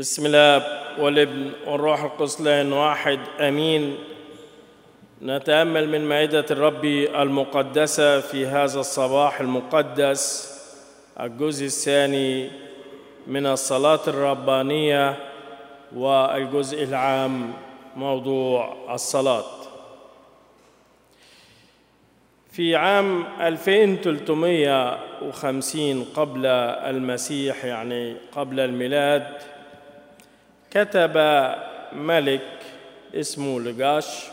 بسم الله والابن والروح القدس لان واحد امين نتامل من مائده الرب المقدسه في هذا الصباح المقدس الجزء الثاني من الصلاه الربانيه والجزء العام موضوع الصلاه في عام 2350 قبل المسيح يعني قبل الميلاد كتب ملك اسمه لجاش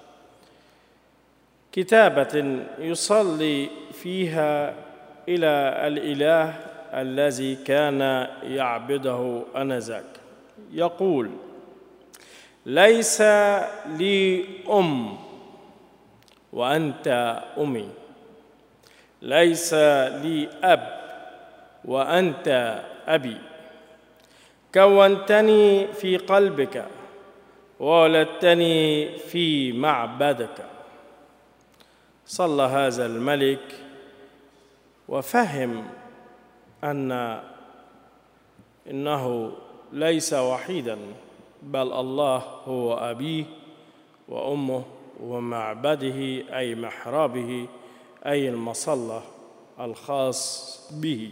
كتابة يصلي فيها إلى الإله الذي كان يعبده آنذاك يقول ليس لي أم وأنت أمي ليس لي أب وأنت أبي كونتني في قلبك وولدتني في معبدك صلى هذا الملك وفهم ان انه ليس وحيدا بل الله هو ابيه وامه ومعبده اي محرابه اي المصلى الخاص به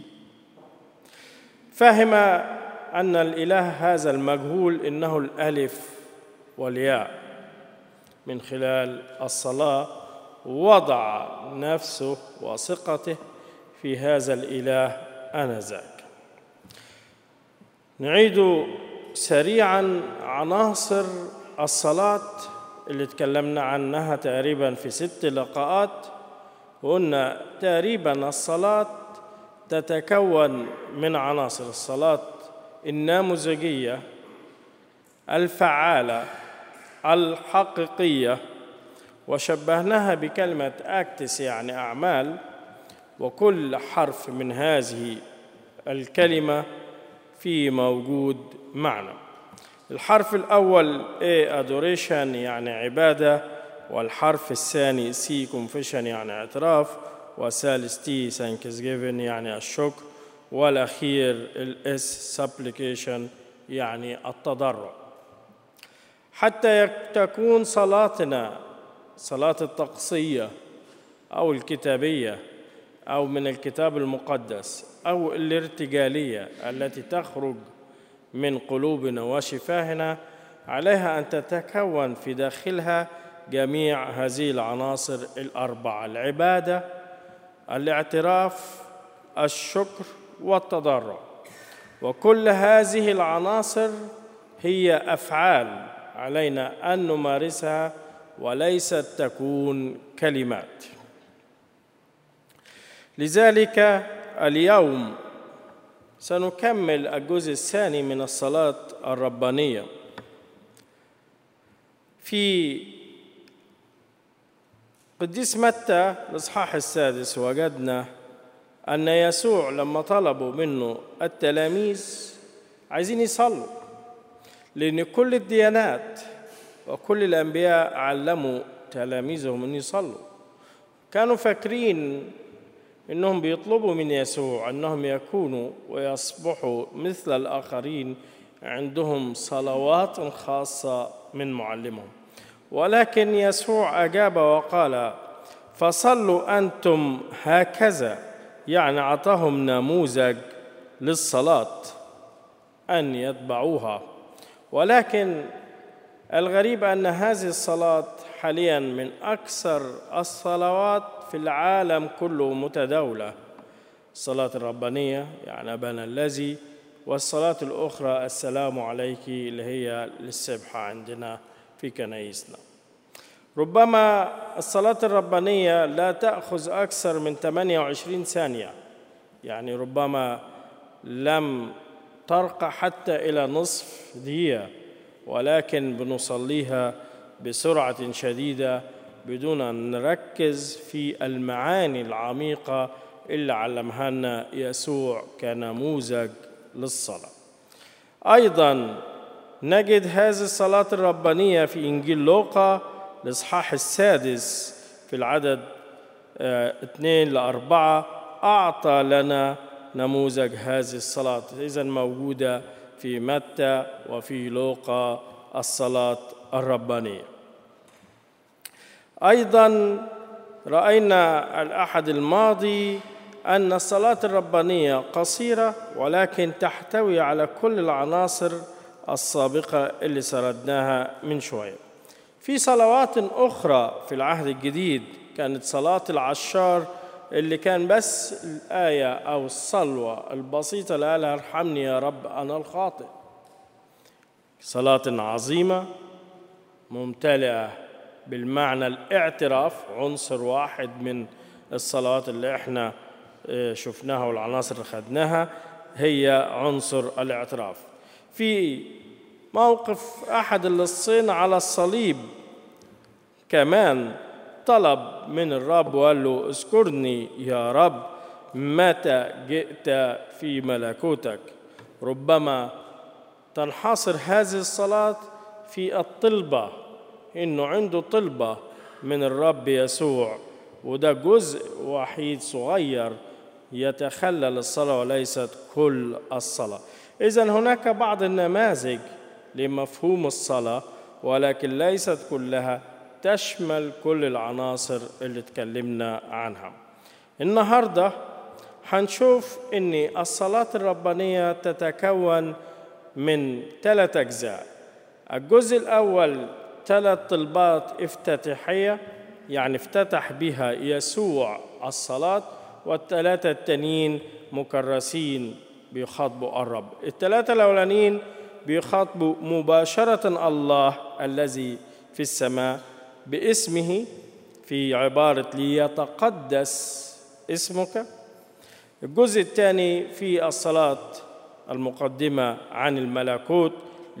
فهم أن الإله هذا المجهول إنه الألف والياء من خلال الصلاة وضع نفسه وثقته في هذا الإله آنذاك نعيد سريعا عناصر الصلاة اللي تكلمنا عنها تقريبا في ست لقاءات وقلنا تقريبا الصلاة تتكون من عناصر الصلاة النموذجية الفعالة الحقيقية وشبهناها بكلمة أكتس يعني أعمال وكل حرف من هذه الكلمة في موجود معنى الحرف الأول A adoration يعني عبادة والحرف الثاني C confession يعني اعتراف والثالث T thanksgiving يعني الشكر والأخير الاس supplication يعني التضرع حتى تكون صلاتنا صلاة التقصية أو الكتابية أو من الكتاب المقدس أو الارتجالية التي تخرج من قلوبنا وشفاهنا عليها أن تتكون في داخلها جميع هذه العناصر الأربعة العبادة الاعتراف الشكر والتضرع وكل هذه العناصر هي افعال علينا ان نمارسها وليست تكون كلمات لذلك اليوم سنكمل الجزء الثاني من الصلاه الربانيه في قديس متى الاصحاح السادس وجدنا أن يسوع لما طلبوا منه التلاميذ عايزين يصلوا لأن كل الديانات وكل الأنبياء علموا تلاميذهم أن يصلوا كانوا فاكرين أنهم بيطلبوا من يسوع أنهم يكونوا ويصبحوا مثل الآخرين عندهم صلوات خاصة من معلمهم ولكن يسوع أجاب وقال فصلوا أنتم هكذا يعني أعطاهم نموذج للصلاة أن يتبعوها ولكن الغريب أن هذه الصلاة حاليا من أكثر الصلوات في العالم كله متداولة الصلاة الربانية يعني أبانا الذي والصلاة الأخرى السلام عليك اللي هي للسبحة عندنا في كنايسنا ربما الصلاة الربانية لا تأخذ أكثر من 28 ثانية يعني ربما لم ترقى حتى إلى نصف دقيقة ولكن بنصليها بسرعة شديدة بدون أن نركز في المعاني العميقة اللي علمها لنا يسوع كنموذج للصلاة أيضا نجد هذه الصلاة الربانية في إنجيل لوقا الإصحاح السادس في العدد اثنين لأربعة أعطى لنا نموذج هذه الصلاة إذا موجودة في متى وفي لوقا الصلاة الربانية أيضا رأينا الأحد الماضي أن الصلاة الربانية قصيرة ولكن تحتوي على كل العناصر السابقة اللي سردناها من شوية في صلوات أخرى في العهد الجديد كانت صلاة العشار اللي كان بس الآية أو الصلوة البسيطة اللي قالها ارحمني يا رب أنا الخاطئ صلاة عظيمة ممتلئة بالمعنى الاعتراف عنصر واحد من الصلوات اللي احنا شفناها والعناصر اللي خدناها هي عنصر الاعتراف في موقف أحد اللصين على الصليب كمان طلب من الرب وقال له اذكرني يا رب متى جئت في ملكوتك ربما تنحصر هذه الصلاة في الطلبة إنه عنده طلبة من الرب يسوع وده جزء وحيد صغير يتخلل الصلاة وليست كل الصلاة إذا هناك بعض النماذج لمفهوم الصلاة ولكن ليست كلها تشمل كل العناصر اللي اتكلمنا عنها النهارده هنشوف ان الصلاه الربانيه تتكون من ثلاث اجزاء الجزء الاول ثلاث طلبات افتتاحيه يعني افتتح بها يسوع الصلاه والثلاثه التانيين مكرسين بيخاطبوا الرب الثلاثه الاولانيين بيخاطبوا مباشره الله الذي في السماء باسمه في عبارة ليتقدس اسمك الجزء الثاني في الصلاة المقدمة عن الملكوت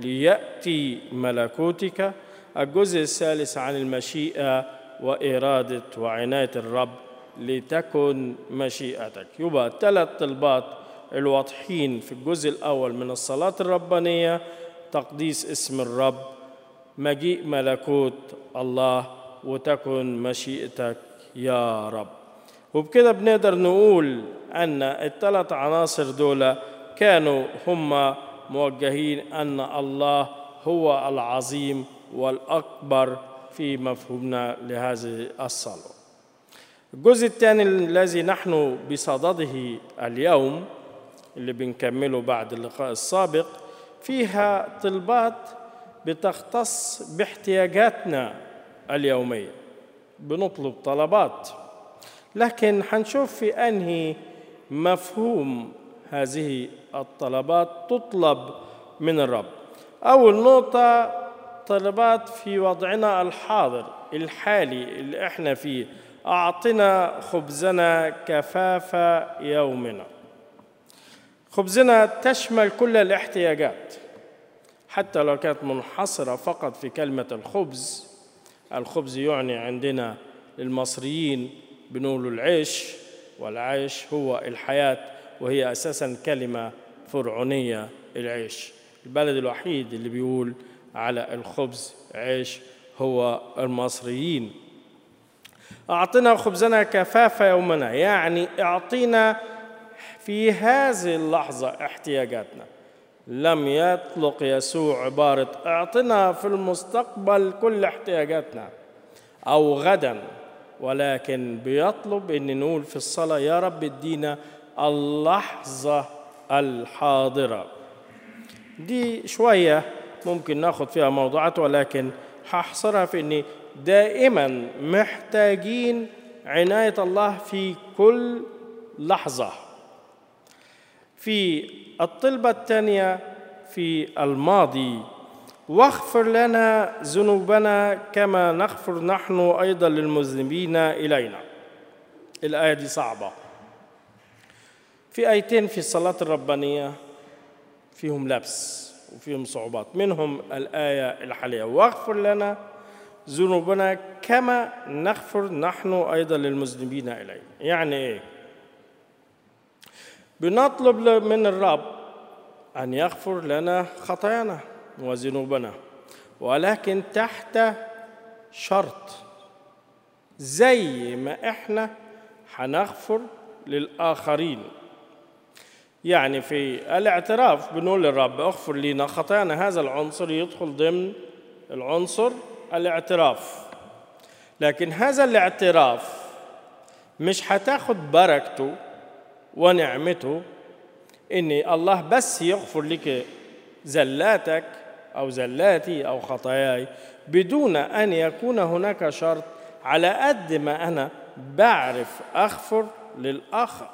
ليأتي ملكوتك الجزء الثالث عن المشيئة وإرادة وعناية الرب لتكن مشيئتك يبقى ثلاث طلبات الواضحين في الجزء الأول من الصلاة الربانية تقديس اسم الرب مجيء ملكوت الله وتكن مشيئتك يا رب وبكده بنقدر نقول أن الثلاث عناصر دول كانوا هم موجهين أن الله هو العظيم والأكبر في مفهومنا لهذه الصلاة الجزء الثاني الذي نحن بصدده اليوم اللي بنكمله بعد اللقاء السابق فيها طلبات بتختص باحتياجاتنا اليومية بنطلب طلبات لكن حنشوف في أنهي مفهوم هذه الطلبات تطلب من الرب أول نقطة طلبات في وضعنا الحاضر الحالي اللي احنا فيه أعطنا خبزنا كفاف يومنا خبزنا تشمل كل الاحتياجات حتى لو كانت منحصرة فقط في كلمة الخبز الخبز يعني عندنا للمصريين بنقول العيش والعيش هو الحياة وهي أساسا كلمة فرعونية العيش البلد الوحيد اللي بيقول على الخبز عيش هو المصريين أعطنا خبزنا كفاف يومنا يعني أعطينا في هذه اللحظة احتياجاتنا لم يطلق يسوع عبارة اعطنا في المستقبل كل احتياجاتنا أو غدا ولكن بيطلب أن نقول في الصلاة يا رب ادينا اللحظة الحاضرة دي شوية ممكن ناخد فيها موضوعات ولكن هحصرها في أني دائما محتاجين عناية الله في كل لحظة في الطلبة الثانية في الماضي واغفر لنا ذنوبنا كما نغفر نحن أيضا للمذنبين إلينا الآية دي صعبة في آيتين في الصلاة الربانية فيهم لبس وفيهم صعوبات منهم الآية الحالية واغفر لنا ذنوبنا كما نغفر نحن أيضا للمذنبين إلينا يعني إيه بنطلب من الرب أن يغفر لنا خطايانا وذنوبنا ولكن تحت شرط زي ما احنا هنغفر للآخرين يعني في الاعتراف بنقول للرب اغفر لنا خطايانا هذا العنصر يدخل ضمن العنصر الاعتراف لكن هذا الاعتراف مش هتاخد بركته ونعمته ان الله بس يغفر لك زلاتك او زلاتي او خطاياي بدون ان يكون هناك شرط على قد ما انا بعرف اغفر للاخر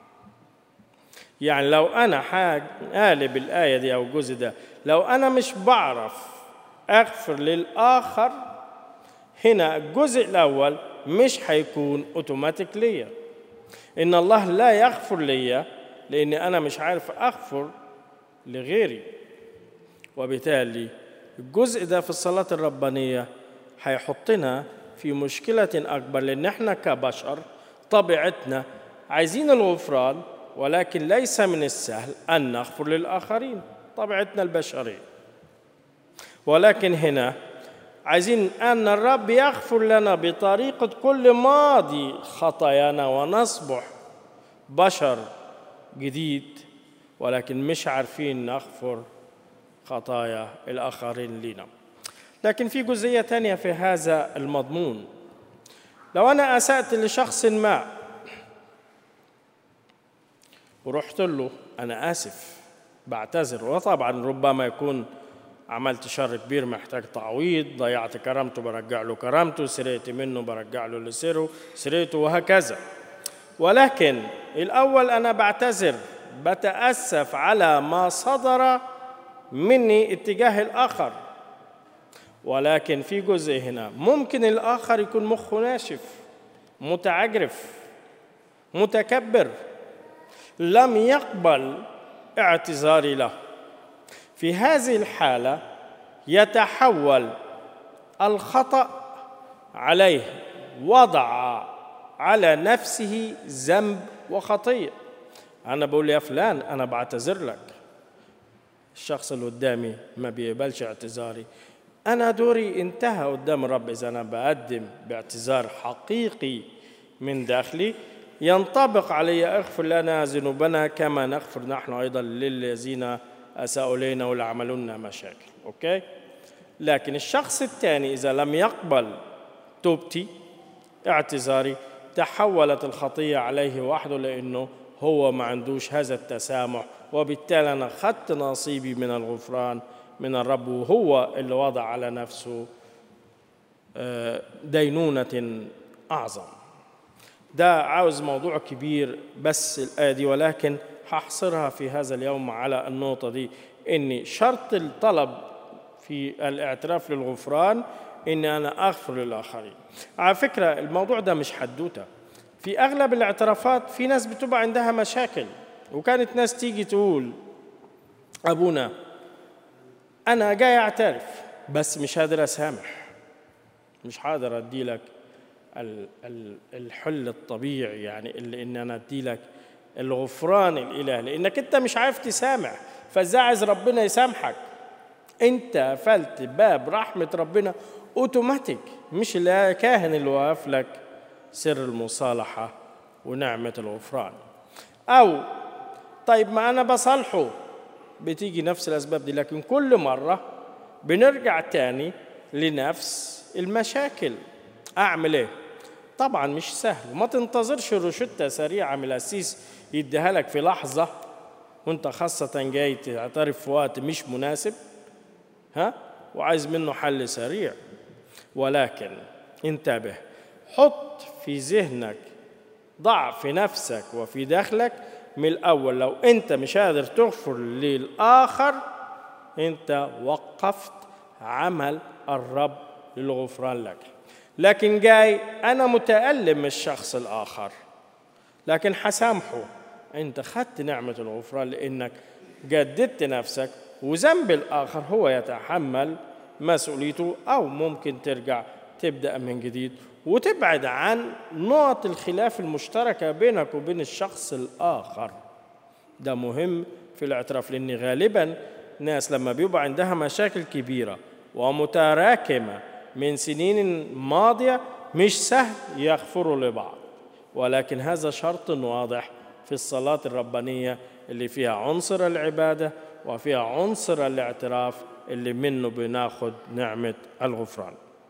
يعني لو انا قالب الايه دي او الجزء ده لو انا مش بعرف اغفر للاخر هنا الجزء الاول مش هيكون اوتوماتيك ليا ان الله لا يغفر ليا لاني انا مش عارف اغفر لغيري وبالتالي الجزء ده في الصلاه الربانيه هيحطنا في مشكله اكبر لان احنا كبشر طبيعتنا عايزين الغفران ولكن ليس من السهل ان نغفر للاخرين طبيعتنا البشريه ولكن هنا عايزين ان الرب يغفر لنا بطريقه كل ماضي خطايانا ونصبح بشر جديد ولكن مش عارفين نغفر خطايا الآخرين لنا لكن في جزئية تانية في هذا المضمون لو أنا أسأت لشخص ما ورحت له أنا آسف بعتذر وطبعا ربما يكون عملت شر كبير محتاج تعويض ضيعت كرامته برجع له كرامته سرقت منه برجع له لسره سرقته وهكذا ولكن الأول أنا بعتذر بتأسف على ما صدر مني اتجاه الآخر ولكن في جزء هنا ممكن الآخر يكون مخه ناشف متعجرف متكبر لم يقبل اعتذاري له في هذه الحالة يتحول الخطأ عليه وضع على نفسه ذنب وخطيئة أنا بقول يا فلان أنا بعتذر لك الشخص اللي قدامي ما بيقبلش اعتذاري أنا دوري انتهى قدام الرب إذا أنا بقدم باعتذار حقيقي من داخلي ينطبق علي اغفر لنا ذنوبنا كما نغفر نحن أيضا للذين أساءوا إلينا ولا عملوا لنا مشاكل أوكي لكن الشخص الثاني إذا لم يقبل توبتي اعتذاري تحولت الخطية عليه وحده لأنه هو ما عندوش هذا التسامح وبالتالي أنا خدت نصيبي من الغفران من الرب وهو اللي وضع على نفسه دينونة أعظم ده عاوز موضوع كبير بس الآية دي ولكن هحصرها في هذا اليوم على النقطة دي إن شرط الطلب في الاعتراف للغفران إن أنا أغفر للآخرين على فكرة الموضوع ده مش حدوتة في أغلب الاعترافات في ناس بتبقى عندها مشاكل وكانت ناس تيجي تقول أبونا أنا جاي أعترف بس مش قادر أسامح مش قادر أدي لك الحل الطبيعي يعني اللي إن أنا أدي لك الغفران الإلهي لأنك أنت مش عارف تسامح فإزاي عايز ربنا يسامحك أنت قفلت باب رحمة ربنا أوتوماتيك مش الكاهن اللي واقف لك سر المصالحة ونعمة الغفران أو طيب ما أنا بصالحه بتيجي نفس الأسباب دي لكن كل مرة بنرجع تاني لنفس المشاكل أعمل إيه؟ طبعا مش سهل وما تنتظرش روشتة سريعة من الأسيس يديها لك في لحظة وانت خاصة جاي تعترف في وقت مش مناسب ها وعايز منه حل سريع ولكن انتبه حط في ذهنك ضع في نفسك وفي داخلك من الأول لو أنت مش قادر تغفر للآخر أنت وقفت عمل الرب للغفران لك لكن جاي أنا متألم من الشخص الآخر لكن حسامحه أنت خدت نعمة الغفران لأنك جددت نفسك وذنب الآخر هو يتحمل مسؤوليته أو ممكن ترجع تبدأ من جديد وتبعد عن نقط الخلاف المشتركة بينك وبين الشخص الآخر ده مهم في الاعتراف لأن غالبا ناس لما بيبقى عندها مشاكل كبيرة ومتراكمة من سنين ماضية مش سهل يغفروا لبعض ولكن هذا شرط واضح في الصلاة الربانية اللي فيها عنصر العبادة وفيها عنصر الاعتراف اللي منه بناخد نعمة الغفران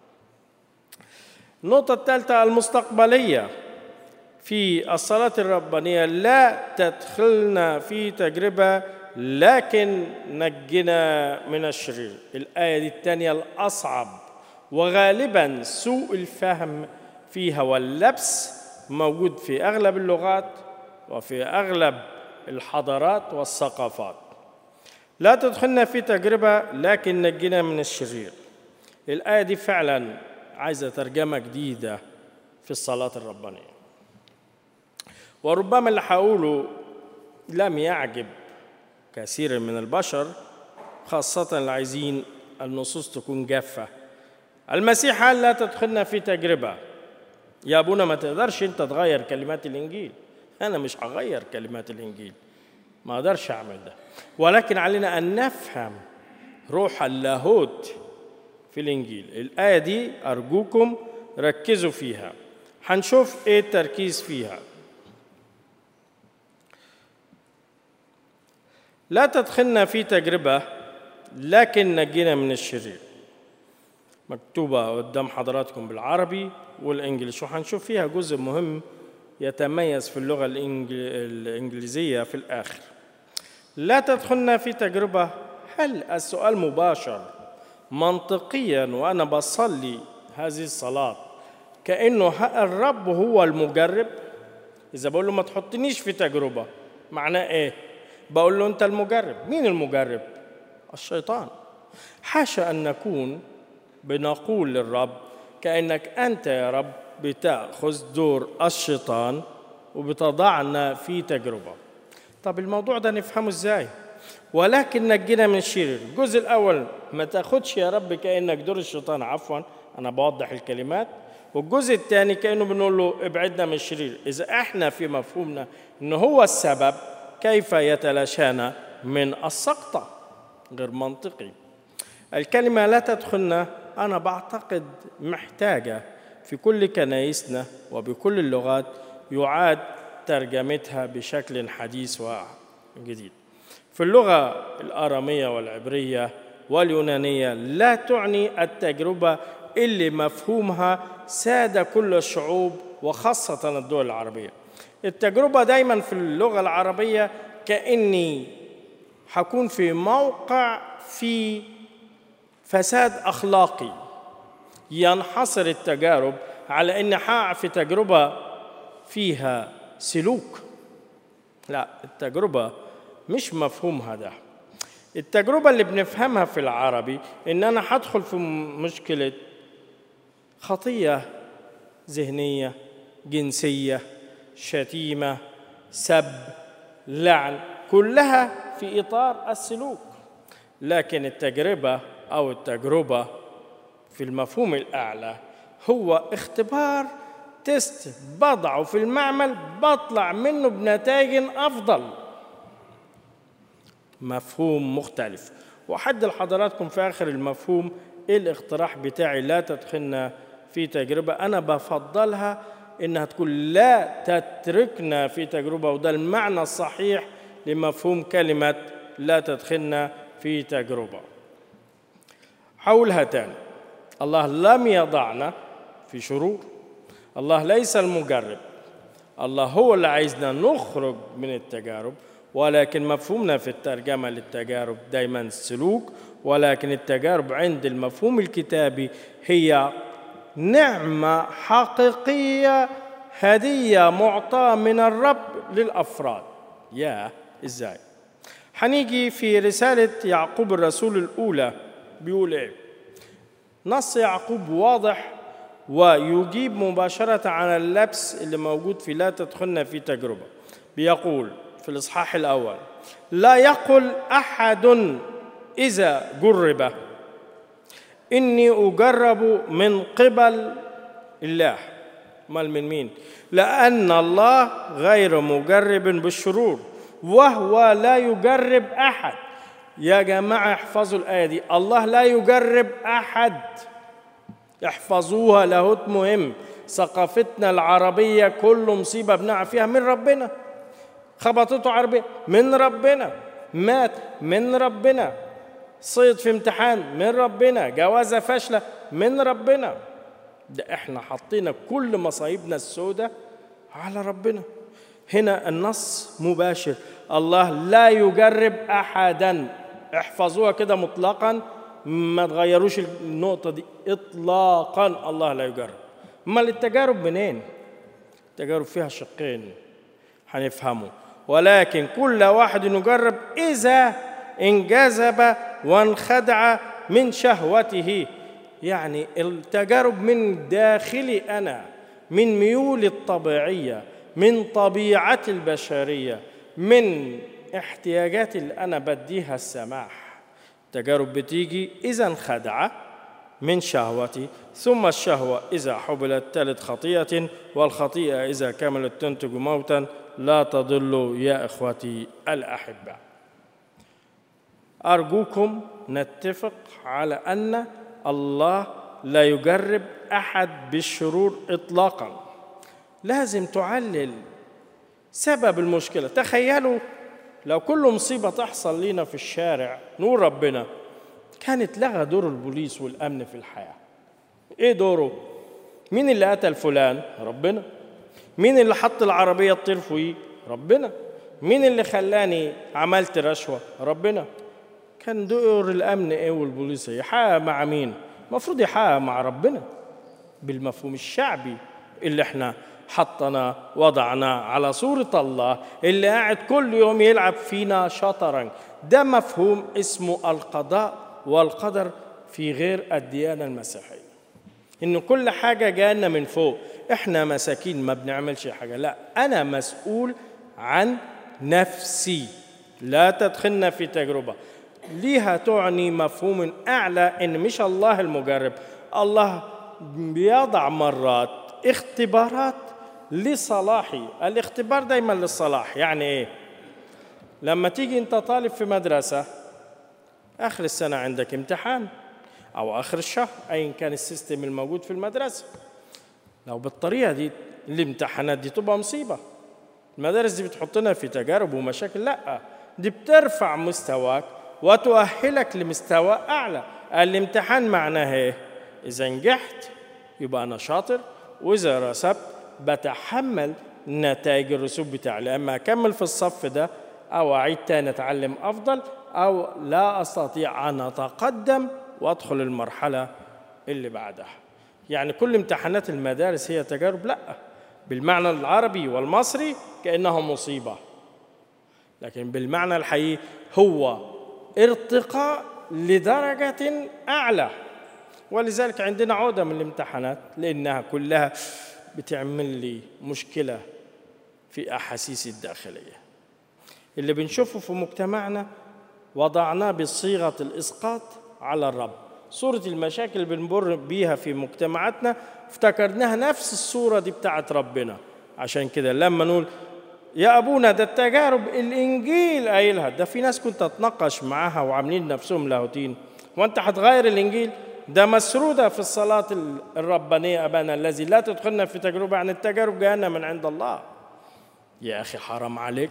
النقطة الثالثة المستقبلية في الصلاة الربانية لا تدخلنا في تجربة لكن نجنا من الشرير الآية دي الثانية الأصعب وغالبا سوء الفهم فيها واللبس موجود في أغلب اللغات وفي أغلب الحضارات والثقافات لا تدخلنا في تجربة لكن نجنا من الشرير الآية دي فعلا عايزة ترجمة جديدة في الصلاة الربانية وربما اللي هقوله لم يعجب كثير من البشر خاصة اللي عايزين النصوص تكون جافة المسيح قال لا تدخلنا في تجربة يا أبونا ما تقدرش أنت تغير كلمات الإنجيل أنا مش هغير كلمات الإنجيل ما أقدرش أعمل ده ولكن علينا أن نفهم روح اللاهوت في الإنجيل الآية دي أرجوكم ركزوا فيها هنشوف إيه التركيز فيها لا تدخلنا في تجربة لكن نجينا من الشرير مكتوبة قدام حضراتكم بالعربي والإنجليش وهنشوف فيها جزء مهم يتميز في اللغة الإنجليزية في الآخر لا تدخلنا في تجربة هل السؤال مباشر منطقيا وأنا بصلي هذه الصلاة كأنه الرب هو المجرب إذا بقول له ما تحطنيش في تجربة معناه إيه؟ بقول له أنت المجرب مين المجرب؟ الشيطان حاشا أن نكون بنقول للرب كأنك أنت يا رب بتأخذ دور الشيطان وبتضعنا في تجربة طب الموضوع ده نفهمه ازاي ولكن نجينا من الشرير الجزء الأول ما تاخدش يا رب كأنك دور الشيطان عفوا أنا بوضح الكلمات والجزء الثاني كأنه بنقول له ابعدنا من الشرير إذا احنا في مفهومنا إن هو السبب كيف يتلاشانا من السقطة غير منطقي الكلمة لا تدخلنا أنا بعتقد محتاجة في كل كنايسنا وبكل اللغات يعاد ترجمتها بشكل حديث وجديد في اللغة الآرامية والعبرية واليونانية لا تعني التجربة اللي مفهومها ساد كل الشعوب وخاصة الدول العربية التجربة دايما في اللغة العربية كأني حكون في موقع في فساد أخلاقي ينحصر التجارب على أن حقع في تجربة فيها سلوك لا التجربة مش مفهومها ده التجربة اللي بنفهمها في العربي إن أنا هدخل في مشكلة خطية ذهنية جنسية شتيمة سب لعن كلها في إطار السلوك لكن التجربة أو التجربة في المفهوم الأعلى هو اختبار تيست بضعه في المعمل بطلع منه بنتائج أفضل مفهوم مختلف وحد لحضراتكم في آخر المفهوم إيه الاقتراح بتاعي لا تدخلنا في تجربة أنا بفضلها إنها تكون لا تتركنا في تجربة وده المعنى الصحيح لمفهوم كلمة لا تدخلنا في تجربة حولها تاني الله لم يضعنا في شرور الله ليس المجرب الله هو اللي عايزنا نخرج من التجارب ولكن مفهومنا في الترجمة للتجارب دايما السلوك ولكن التجارب عند المفهوم الكتابي هي نعمة حقيقية هدية معطاة من الرب للأفراد يا إزاي هنيجي في رسالة يعقوب الرسول الأولى بيقول إيه نص يعقوب واضح ويجيب مباشرة عن اللبس اللي موجود في لا تدخلنا في تجربة بيقول في الإصحاح الأول لا يقل أحد إذا جرب إني أجرب من قبل الله مال من مين لأن الله غير مجرب بالشرور وهو لا يجرب أحد يا جماعة احفظوا الآية دي الله لا يجرب أحد احفظوها لاهوت مهم ثقافتنا العربية كل مصيبة بنقع فيها من ربنا خبطته عربية من ربنا مات من ربنا صيد في امتحان من ربنا جوازة فاشلة من ربنا ده احنا حطينا كل مصايبنا السوداء على ربنا هنا النص مباشر الله لا يجرب احدا احفظوها كده مطلقا ما تغيروش النقطه دي اطلاقا الله لا يجرب امال التجارب منين التجارب فيها شقين هنفهمه ولكن كل واحد يجرب اذا انجذب وانخدع من شهوته يعني التجارب من داخلي انا من ميولي الطبيعيه من طبيعتي البشريه من احتياجاتي اللي انا بديها السماح تجارب بتيجي اذا انخدع من شهوتي ثم الشهوه اذا حبلت تلد خطيئه والخطيئه اذا كملت تنتج موتا لا تضلوا يا اخوتي الاحباء ارجوكم نتفق على ان الله لا يجرب احد بالشرور اطلاقا لازم تعلل سبب المشكله تخيلوا لو كل مصيبه تحصل لنا في الشارع نور ربنا كانت لغى دور البوليس والامن في الحياه ايه دوره مين اللي قتل فلان ربنا مين اللي حط العربيه تطير فوقيه ربنا مين اللي خلاني عملت رشوه ربنا كان دور الامن ايه والبوليس يحقق مع مين المفروض يحقق مع ربنا بالمفهوم الشعبي اللي احنا حطنا وضعنا على صورة الله اللي قاعد كل يوم يلعب فينا شطرنج ده مفهوم اسمه القضاء والقدر في غير الديانة المسيحية إن كل حاجة جانا من فوق إحنا مساكين ما بنعملش حاجة لا أنا مسؤول عن نفسي لا تدخلنا في تجربة ليها تعني مفهوم أعلى إن مش الله المجرب الله بيضع مرات اختبارات لصلاحي الاختبار دايما للصلاح يعني ايه لما تيجي انت طالب في مدرسة آخر السنة عندك امتحان أو آخر الشهر أيا كان السيستم الموجود في المدرسة لو بالطريقة دي الامتحانات دي تبقى مصيبة المدارس دي بتحطنا في تجارب ومشاكل لا دي بترفع مستواك وتؤهلك لمستوى أعلى الامتحان معناه ايه إذا نجحت يبقى أنا شاطر وإذا رسبت بتحمل نتائج الرسوب بتاعي لما أكمل في الصف ده أو أعيد تاني أتعلم أفضل أو لا أستطيع أن أتقدم وأدخل المرحلة اللي بعدها يعني كل امتحانات المدارس هي تجارب لا بالمعنى العربي والمصري كأنها مصيبة لكن بالمعنى الحقيقي هو ارتقاء لدرجة أعلى ولذلك عندنا عودة من الامتحانات لأنها كلها بتعمل لي مشكلة في أحاسيسي الداخلية اللي بنشوفه في مجتمعنا وضعناه بصيغة الإسقاط على الرب صورة المشاكل اللي بنمر بيها في مجتمعاتنا افتكرناها نفس الصورة دي بتاعت ربنا عشان كده لما نقول يا ابونا ده التجارب الانجيل قايلها ده في ناس كنت اتناقش معاها وعاملين نفسهم لاهوتين وانت هتغير الانجيل ده مسرودة في الصلاة الربانية أبانا الذي لا تدخلنا في تجربة عن التجارب جاءنا من عند الله يا أخي حرام عليك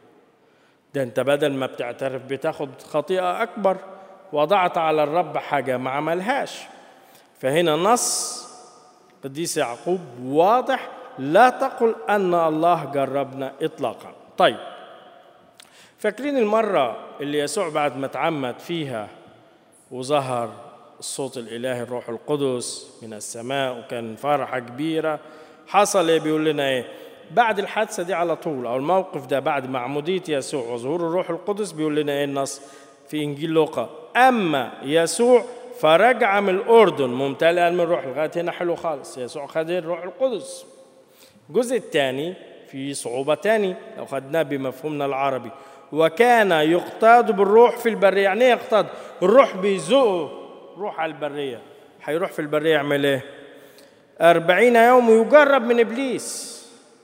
ده أنت بدل ما بتعترف بتاخد خطيئة أكبر وضعت على الرب حاجة ما عملهاش فهنا نص قديس يعقوب واضح لا تقل أن الله جربنا إطلاقا طيب فاكرين المرة اللي يسوع بعد ما اتعمد فيها وظهر الصوت الإلهي الروح القدس من السماء وكان فرحة كبيرة حصل إيه بيقول لنا إيه بعد الحادثة دي على طول أو الموقف ده بعد معمودية يسوع وظهور الروح القدس بيقول لنا إيه النص في إنجيل لوقا أما يسوع فرجع من الأردن ممتلئا من الروح لغاية هنا حلو خالص يسوع خد الروح القدس الجزء الثاني في صعوبة تاني لو خدناه بمفهومنا العربي وكان يقتاد بالروح في البرية يعني ايه يقتاد الروح بيزقه روح على البرية هيروح في البرية يعمل ايه أربعين يوم يجرب من إبليس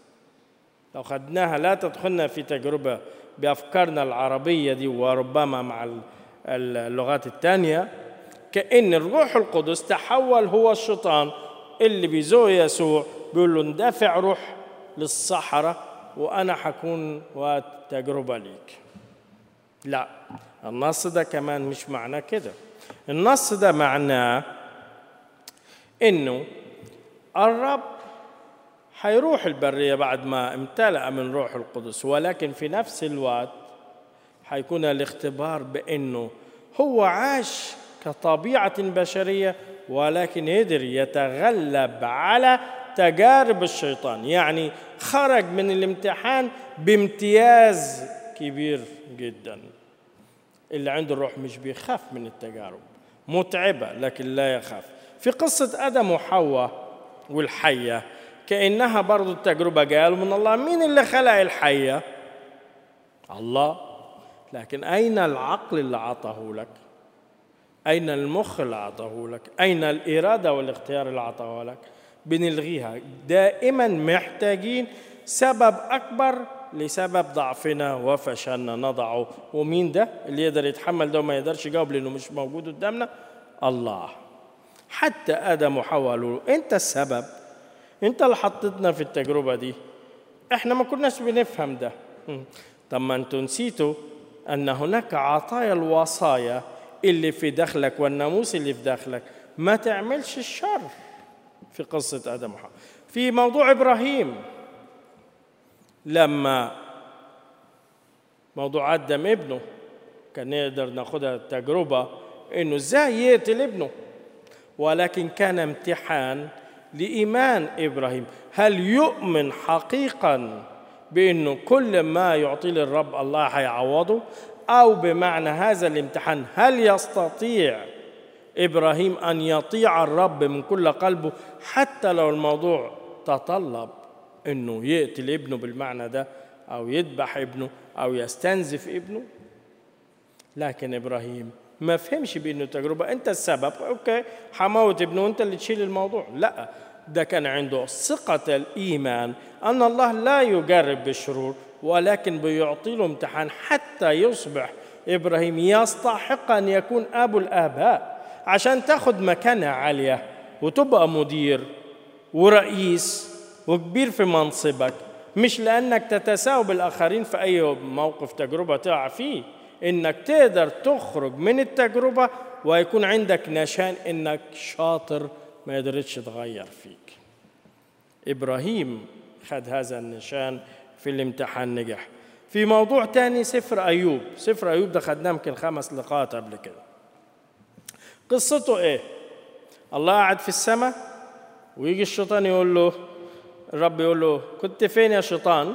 لو خدناها لا تدخلنا في تجربة بأفكارنا العربية دي وربما مع اللغات الثانية كأن الروح القدس تحول هو الشيطان اللي بيزوق يسوع بيقول له اندفع روح للصحراء وأنا حكون وقت تجربة ليك لا النص ده كمان مش معناه كده النص ده معناه انه الرب هيروح البرية بعد ما امتلأ من روح القدس ولكن في نفس الوقت هيكون الاختبار بأنه هو عاش كطبيعة بشرية ولكن قدر يتغلب على تجارب الشيطان يعني خرج من الامتحان بامتياز كبير جدا اللي عنده الروح مش بيخاف من التجارب متعبة لكن لا يخاف في قصة آدم وحواء والحية كأنها برضو التجربة قالوا من الله مين اللي خلق الحية الله لكن أين العقل اللي عطاه لك أين المخ اللي عطاه لك أين الإرادة والاختيار اللي عطاه لك بنلغيها دائما محتاجين سبب أكبر لسبب ضعفنا وفشلنا نضعه ومين ده اللي يقدر يتحمل ده وما يقدرش يجاوب لأنه مش موجود قدامنا الله حتى آدم وحواء قالوا له أنت السبب أنت اللي حطيتنا في التجربة دي إحنا ما كناش بنفهم ده طب ما أنتوا نسيتوا أن هناك عطايا الوصايا اللي في داخلك والناموس اللي في داخلك ما تعملش الشر في قصة آدم وحواء في موضوع إبراهيم لما موضوع آدم ابنه كان نقدر ناخدها تجربة إنه إزاي يقتل ابنه ولكن كان امتحان لإيمان إبراهيم هل يؤمن حقيقا بأنه كل ما يعطيه للرب الله هيعوضه أو بمعنى هذا الامتحان هل يستطيع إبراهيم أن يطيع الرب من كل قلبه حتى لو الموضوع تطلب أنه يقتل ابنه بالمعنى ده أو يذبح ابنه أو يستنزف ابنه لكن إبراهيم ما فهمش بأنه تجربة أنت السبب أوكي حموت ابنه أنت اللي تشيل الموضوع لا ده كان عنده ثقة الإيمان أن الله لا يجرب بالشرور ولكن بيعطي له امتحان حتى يصبح إبراهيم يستحق أن يكون أبو الآباء عشان تاخد مكانة عالية وتبقى مدير ورئيس وكبير في منصبك مش لأنك تتساوى بالآخرين في أي موقف تجربة تقع فيه إنك تقدر تخرج من التجربة ويكون عندك نشان إنك شاطر ما يقدرش تغير فيك إبراهيم خد هذا النشان في الامتحان نجح في موضوع تاني سفر أيوب سفر أيوب ده خدناه يمكن خمس لقاءات قبل كده قصته إيه الله قاعد في السماء ويجي الشيطان يقول له الرب يقول له كنت فين يا شيطان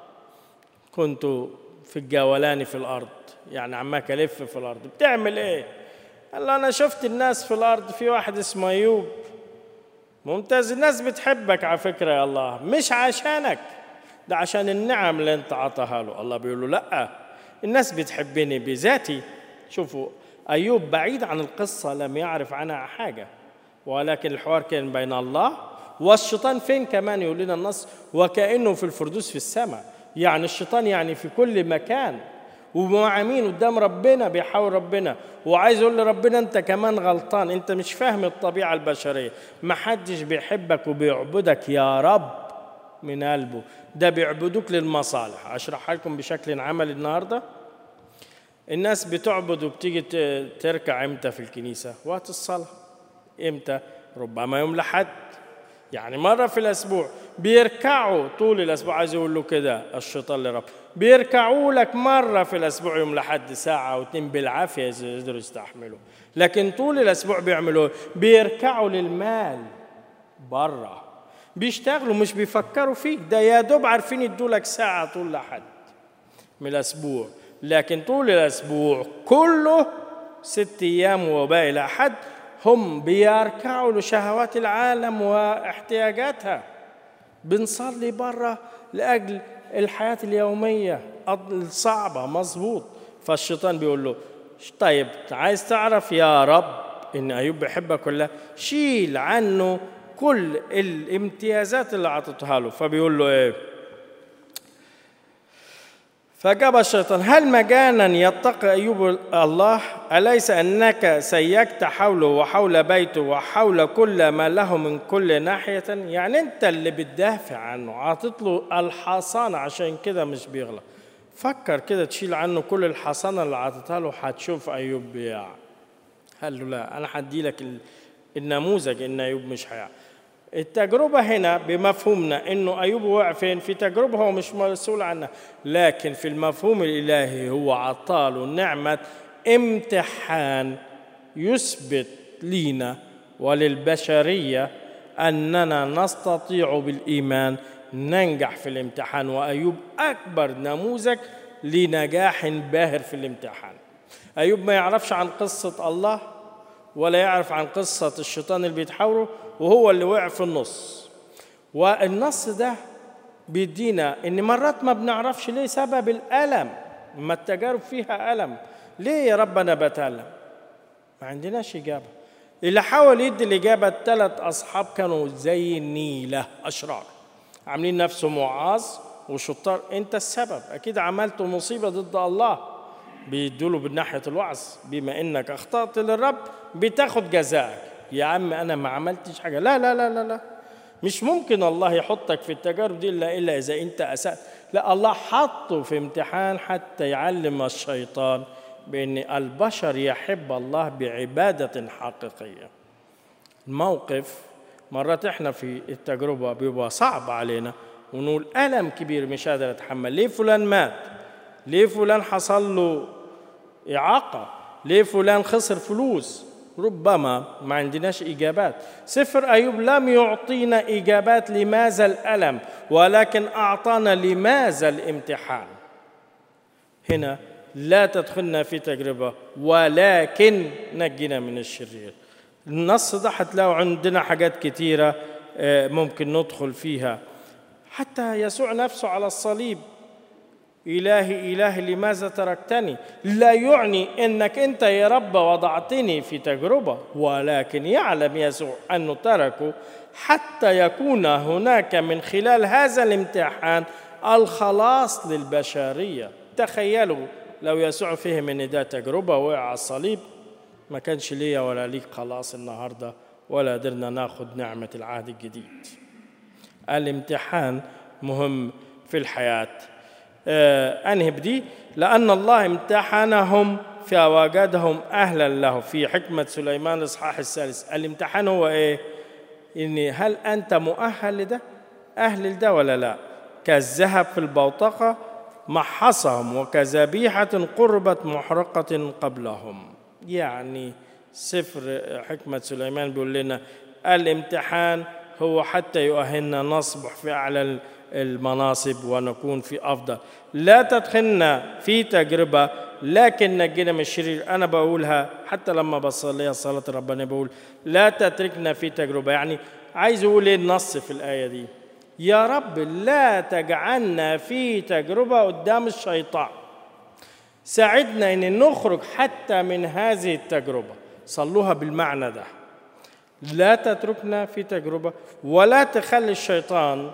كنت في الجولان في الأرض يعني عماك ألف في الأرض بتعمل إيه قال له أنا شفت الناس في الأرض في واحد اسمه أيوب ممتاز الناس بتحبك على فكرة يا الله مش عشانك ده عشان النعم اللي انت عطاها له الله بيقول له لا الناس بتحبني بذاتي شوفوا أيوب بعيد عن القصة لم يعرف عنها حاجة ولكن الحوار كان بين الله والشيطان فين كمان يقول لنا النص وكأنه في الفردوس في السماء يعني الشيطان يعني في كل مكان ومع مين قدام ربنا بيحاول ربنا وعايز يقول لربنا انت كمان غلطان انت مش فاهم الطبيعه البشريه ما حدش بيحبك وبيعبدك يا رب من قلبه ده بيعبدوك للمصالح اشرحها لكم بشكل عملي النهارده الناس بتعبد وبتيجي تركع امتى في الكنيسه وقت الصلاه امتى ربما يوم لحد يعني مرة في الأسبوع بيركعوا طول الأسبوع عايز يقول له كده الشيطان لرب بيركعوا لك مرة في الأسبوع يوم لحد ساعة أو اتنين بالعافية إذا يقدروا يستحملوا لكن طول الأسبوع بيعملوا بيركعوا للمال بره بيشتغلوا مش بيفكروا فيك ده يا دوب عارفين يدوا لك ساعة طول لحد من الأسبوع لكن طول الأسبوع كله ست أيام وباقي لحد هم بيركعوا لشهوات العالم واحتياجاتها بنصلي برا لأجل الحياة اليومية الصعبة مظبوط فالشيطان بيقول له طيب عايز تعرف يا رب إن أيوب بيحبك ولا شيل عنه كل الامتيازات اللي عطتها له فبيقول له إيه فأجاب الشيطان هل مجانا يتقي أيوب الله أليس أنك سيكت حوله وحول بيته وحول كل ما له من كل ناحية يعني أنت اللي بتدافع عنه عاطت له الحصانة عشان كده مش بيغلط فكر كده تشيل عنه كل الحصانة اللي عطيتها له هتشوف أيوب بيع قال له لا أنا هدي لك النموذج إن أيوب مش هيع التجربة هنا بمفهومنا إنه أيوب وقع فين؟ في تجربة هو مش مسؤول عنها، لكن في المفهوم الإلهي هو عطاله نعمة امتحان يثبت لينا وللبشرية أننا نستطيع بالإيمان ننجح في الامتحان وأيوب أكبر نموذج لنجاح باهر في الامتحان. أيوب ما يعرفش عن قصة الله ولا يعرف عن قصة الشيطان اللي بيتحاوره وهو اللي وقع في النص والنص ده بيدينا ان مرات ما بنعرفش ليه سبب الالم ما التجارب فيها الم ليه يا رب انا بتالم ما عندناش اجابه اللي حاول يدي الاجابه الثلاث اصحاب كانوا زي النيله اشرار عاملين نفسهم وعاظ وشطار انت السبب اكيد عملت مصيبه ضد الله بيدوله بالناحيه الوعظ بما انك اخطات للرب بتاخد جزائك يا عم انا ما عملتش حاجه لا لا لا لا لا مش ممكن الله يحطك في التجارب دي الا الا اذا انت اسات لا الله حطه في امتحان حتى يعلم الشيطان بان البشر يحب الله بعباده حقيقيه الموقف مرات احنا في التجربه بيبقى صعب علينا ونقول الم كبير مش قادر اتحمل ليه فلان مات ليه فلان حصل له اعاقه ليه فلان خسر فلوس ربما ما عندناش إجابات سفر أيوب لم يعطينا إجابات لماذا الألم ولكن أعطانا لماذا الامتحان هنا لا تدخلنا في تجربة ولكن نجينا من الشرير النص ده هتلاقوا عندنا حاجات كتيرة ممكن ندخل فيها حتى يسوع نفسه على الصليب إلهي إلهي لماذا تركتني لا يعني أنك أنت يا رب وضعتني في تجربة ولكن يعلم يسوع أنه تركه حتى يكون هناك من خلال هذا الامتحان الخلاص للبشرية تخيلوا لو يسوع فهم أن ده تجربة وقع على الصليب ما كانش ليا ولا ليك خلاص النهاردة ولا قدرنا ناخد نعمة العهد الجديد الامتحان مهم في الحياه أنهي بدي لأن الله امتحنهم فوجدهم أهلا له في حكمة سليمان الإصحاح الثالث الامتحان هو إيه؟ إن هل أنت مؤهل لده؟ أهل لده ولا لا؟ كالذهب في البوتقة محصهم وكذبيحة قربت محرقة قبلهم يعني سفر حكمة سليمان بيقول لنا الامتحان هو حتى يؤهلنا نصبح في أعلى المناصب ونكون في افضل لا تدخلنا في تجربه لكن نجينا من الشرير انا بقولها حتى لما بصليها صلاه ربنا بقول لا تتركنا في تجربه يعني عايز اقول ايه النص في الايه دي يا رب لا تجعلنا في تجربه قدام الشيطان ساعدنا ان نخرج حتى من هذه التجربه صلوها بالمعنى ده لا تتركنا في تجربه ولا تخلي الشيطان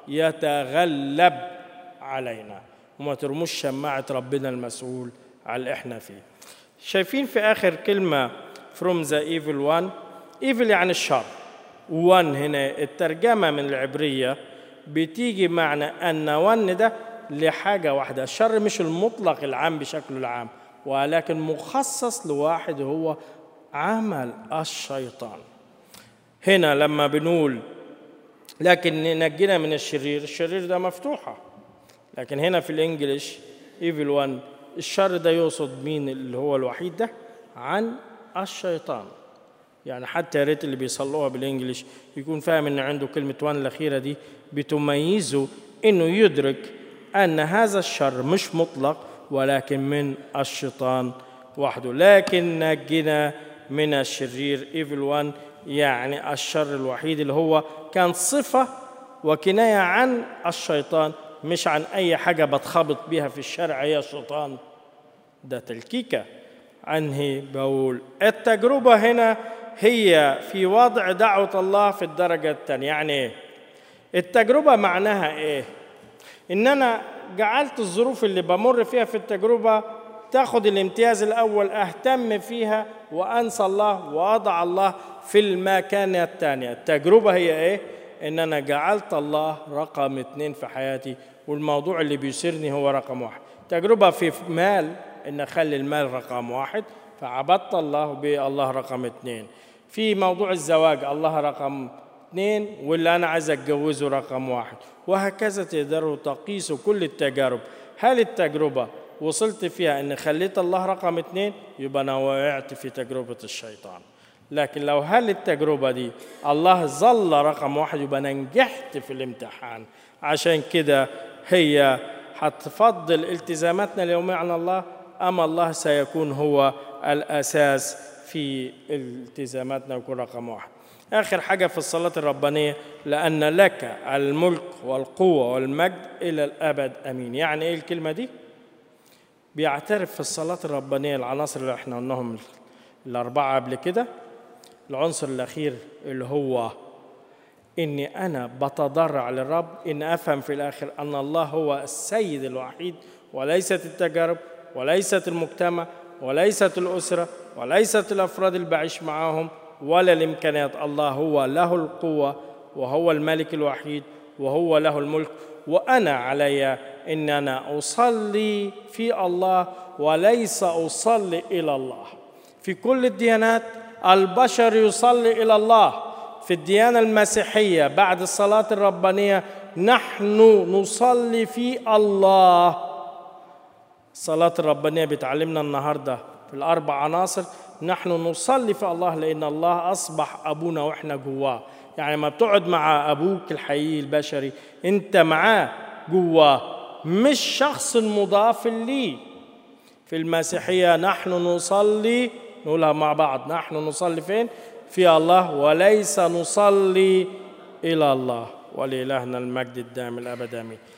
يتغلب علينا وما ترموش شماعة ربنا المسؤول على اللي احنا فيه شايفين في آخر كلمة from the evil one evil يعني الشر one هنا الترجمة من العبرية بتيجي معنى أن one ده لحاجة واحدة الشر مش المطلق العام بشكله العام ولكن مخصص لواحد هو عمل الشيطان هنا لما بنقول لكن نجينا من الشرير الشرير ده مفتوحة لكن هنا في الانجليش ايفل وان الشر ده يقصد مين اللي هو الوحيد ده عن الشيطان يعني حتى يا ريت اللي بيصلوها بالانجليش يكون فاهم ان عنده كلمة وان الأخيرة دي بتميزه انه يدرك ان هذا الشر مش مطلق ولكن من الشيطان وحده لكن نجنا من الشرير ايفل وان يعني الشر الوحيد اللي هو كان صفة وكناية عن الشيطان مش عن أي حاجة بتخبط بيها في الشارع هي الشيطان ده تلكيكة عنه بقول التجربة هنا هي في وضع دعوة الله في الدرجة الثانية يعني إيه؟ التجربة معناها إيه؟ إن أنا جعلت الظروف اللي بمر فيها في التجربة تاخد الامتياز الأول أهتم فيها وأنسى الله وأضع الله في المكانة الثانية التجربة هي إيه؟ إن أنا جعلت الله رقم اتنين في حياتي والموضوع اللي بيسرني هو رقم واحد تجربة في مال إن أخلي المال رقم واحد فعبدت الله بالله رقم اتنين في موضوع الزواج الله رقم اثنين واللي أنا عايز أتجوزه رقم واحد وهكذا تقدروا تقيسوا كل التجارب هل التجربة وصلت فيها أن خليت الله رقم اثنين يبقى أنا وقعت في تجربة الشيطان لكن لو هل التجربة دي الله ظل رقم واحد يبقى أنا نجحت في الامتحان عشان كده هي هتفضل التزاماتنا اليومية عن الله أما الله سيكون هو الأساس في التزاماتنا ويكون رقم واحد آخر حاجة في الصلاة الربانية لأن لك الملك والقوة والمجد إلى الأبد أمين يعني إيه الكلمة دي؟ بيعترف في الصلاة الربانية العناصر اللي احنا قلناهم الأربعة قبل كده العنصر الأخير اللي هو إني أنا بتضرع للرب إن أفهم في الآخر أن الله هو السيد الوحيد وليست التجارب وليست المجتمع وليست الأسرة وليست الأفراد اللي بعيش معاهم ولا الإمكانيات الله هو له القوة وهو الملك الوحيد وهو له الملك وأنا علي إن أنا أصلي في الله وليس أصلي إلى الله في كل الديانات البشر يصلي إلى الله في الديانة المسيحية بعد الصلاة الربانية نحن نصلي في الله الصلاة الربانية بتعلمنا النهاردة في الأربع عناصر نحن نصلي في الله لأن الله أصبح أبونا وإحنا جواه يعني ما بتقعد مع أبوك الحقيقي البشري أنت معاه جواه مش شخص مضاف ليه في المسيحية نحن نصلي نقولها مع بعض نحن نصلي فين في الله وليس نصلي إلى الله ولإلهنا المجد الدائم الأبد آمين